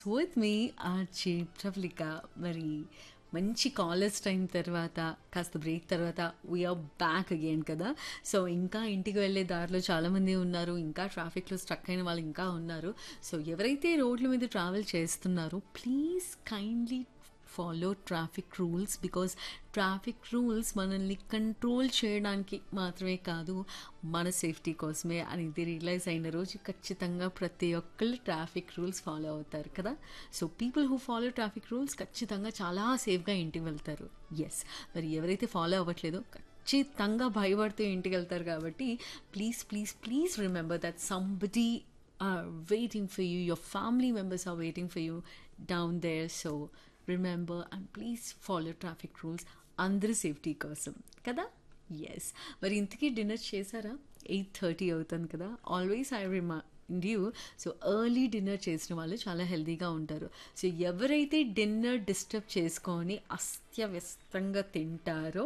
With me RJ Pravalika మరి మంచి college time తర్వాత కాస్త బ్రేక్ తర్వాత వీఆర్ బ్యాక్ అగైన్ కదా సో ఇంకా ఇంటికి వెళ్ళే దారిలో చాలామంది ఉన్నారు ఇంకా ట్రాఫిక్లో స్ట్రక్ అయిన వాళ్ళు ఇంకా ఉన్నారు సో ఎవరైతే రోడ్ల మీద ట్రావెల్ చేస్తున్నారో please kindly follow traffic rules because traffic rules మనల్ని కంట్రోల్ చేయడానికి మాత్రమే కాదు మన సేఫ్టీ కోసమే అని ఇది రియలైజ్ అయిన రోజు ఖచ్చితంగా ప్రతి ఒక్కళ్ళు ట్రాఫిక్ రూల్స్ ఫాలో అవుతారు కదా so people who follow traffic rules ఖచ్చితంగా చాలా సేఫ్గా ఇంటికి వెళ్తారు ఎస్ మరి ఎవరైతే ఫాలో అవ్వట్లేదో ఖచ్చితంగా భయపడుతూ ఇంటికి వెళ్తారు కాబట్టి please please please remember that somebody are waiting for you, your family members are waiting for you down there. So remember and please follow traffic rules అందరి సేఫ్టీ కోసం కదా ఎస్ మరి ఇంతకీ డిన్నర్ చేశారా ఎయిట్ థర్టీ అవుతుంది కదా always I remind you so early dinner చేసిన వాళ్ళు చాలా హెల్తీగా ఉంటారు సో ఎవరైతే డిన్నర్ డిస్టర్బ్ చేసుకొని అస్తవ్యస్తంగా తింటారో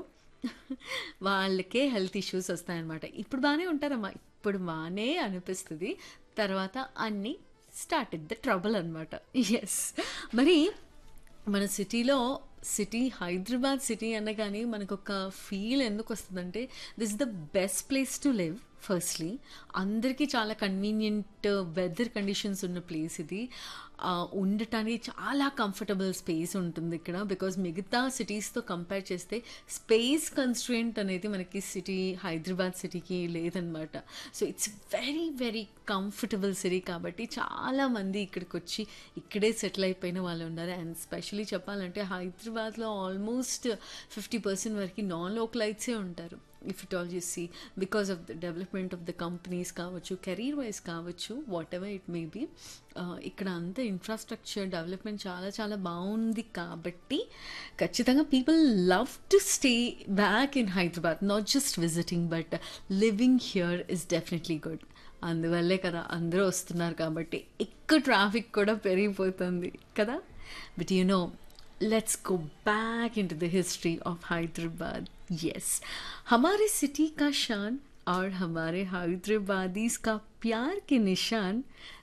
వాళ్ళకే హెల్త్ ఇష్యూస్ వస్తాయన్నమాట ఇప్పుడు బాగానే ఉంటారమ్మా ఇప్పుడు బాగానే అనిపిస్తుంది తర్వాత అన్నీ స్టార్ట్ ఇట్ ద ట్రబుల్ అనమాట ఎస్ మరి మన సిటీలో సిటీ హైదరాబాద్ సిటీ అనగానే మనకు ఒక ఫీల్ ఎందుకు వస్తుందంటే this is the best place to live firstly అందరికీ చాలా కన్వీనియంట్ వెదర్ కండిషన్స్ ఉన్న ప్లేస్ ఇది ఉండటానికి చాలా కంఫర్టబుల్ స్పేస్ ఉంటుంది ఇక్కడ బికాజ్ మిగతా సిటీస్తో కంపేర్ చేస్తే స్పేస్ కన్స్ట్రెంట్ అనేది మనకి సిటీ హైదరాబాద్ సిటీకి లేదనమాట so it's very very comfortable city కాబట్టి చాలామంది ఇక్కడికి వచ్చి ఇక్కడే సెటిల్ అయిపోయిన వాళ్ళు ఉన్నారు అండ్ స్పెషలీ చెప్పాలంటే హైదరాబాద్లో ఆల్మోస్ట్ ఫిఫ్టీ పర్సెంట్ వరకు నాన్ లోకలైట్సే ఉంటారు if it all you see because of the development of the companies కావచ్చు కెరీర్ వైజ్ కావచ్చు whatever it may be ఇక్కడ అంతా ఇన్ఫ్రాస్ట్రక్చర్ డెవలప్మెంట్ చాలా చాలా బాగుంది కాబట్టి ఖచ్చితంగా people love to stay back in Hyderabad not just visiting but living here is definitely good అందువల్లే కదా అందరూ వస్తున్నారు కాబట్టి ఎక్కువ ట్రాఫిక్ కూడా పెరిగిపోతుంది కదా but you know let's go back into the history of Hyderabad. Yes, हमारे सिटी का शान और हमारे हैदराबादीज का प्यार के निशान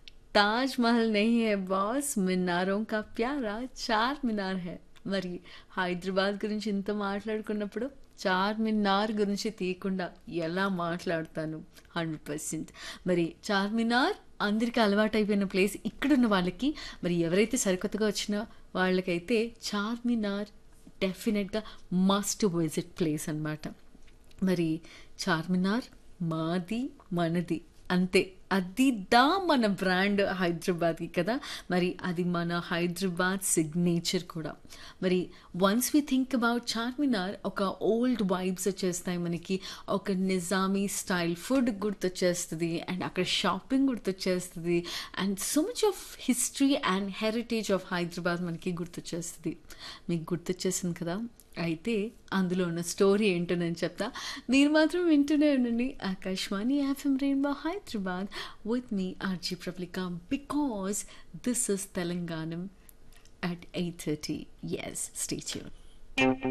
ताजमहल नहीं है बॉस मीनारों का प्यारा चार मीनार है మరి హైదరాబాద్ గురించి ఇంత మాట్లాడుకున్నప్పుడు చార్మినార్ గురించి తీయకుండా ఎలా మాట్లాడతాను హండ్రెడ్ పర్సెంట్ మరి చార్మినార్ అందరికీ అలవాటైపోయిన ప్లేస్ ఇక్కడున్న వాళ్ళకి మరి ఎవరైతే సరికొత్తగా వచ్చిన వాళ్ళకైతే చార్మినార్ డెఫినెట్గా మస్ట్ విజిట్ ప్లేస్ అనమాట మరి చార్మినార్ మాది మనది అంతే అది దా మన బ్రాండ్ హైదరాబాద్కి కదా మరి అది మన హైదరాబాద్ సిగ్నేచర్ కూడా మరి once we think about Charminar ఒక ఓల్డ్ వైబ్స్ వచ్చేస్తాయి మనకి ఒక నిజామీ స్టైల్ ఫుడ్ గుర్తొచ్చేస్తుంది అండ్ అక్కడ షాపింగ్ గుర్తొచ్చేస్తుంది and so much of history and heritage of Hyderabad మనకి గుర్తొచ్చేస్తుంది మీకు గుర్తొచ్చేసింది కదా అయితే అందులో ఉన్న స్టోరీ ఏంటో నేను చెప్తా మీరు మాత్రం వింటూనే ఉండండి Akashvani F M rainbow Hyderabad with మీ RJ Prablika because this is Telangana at 8.30 yes stay tuned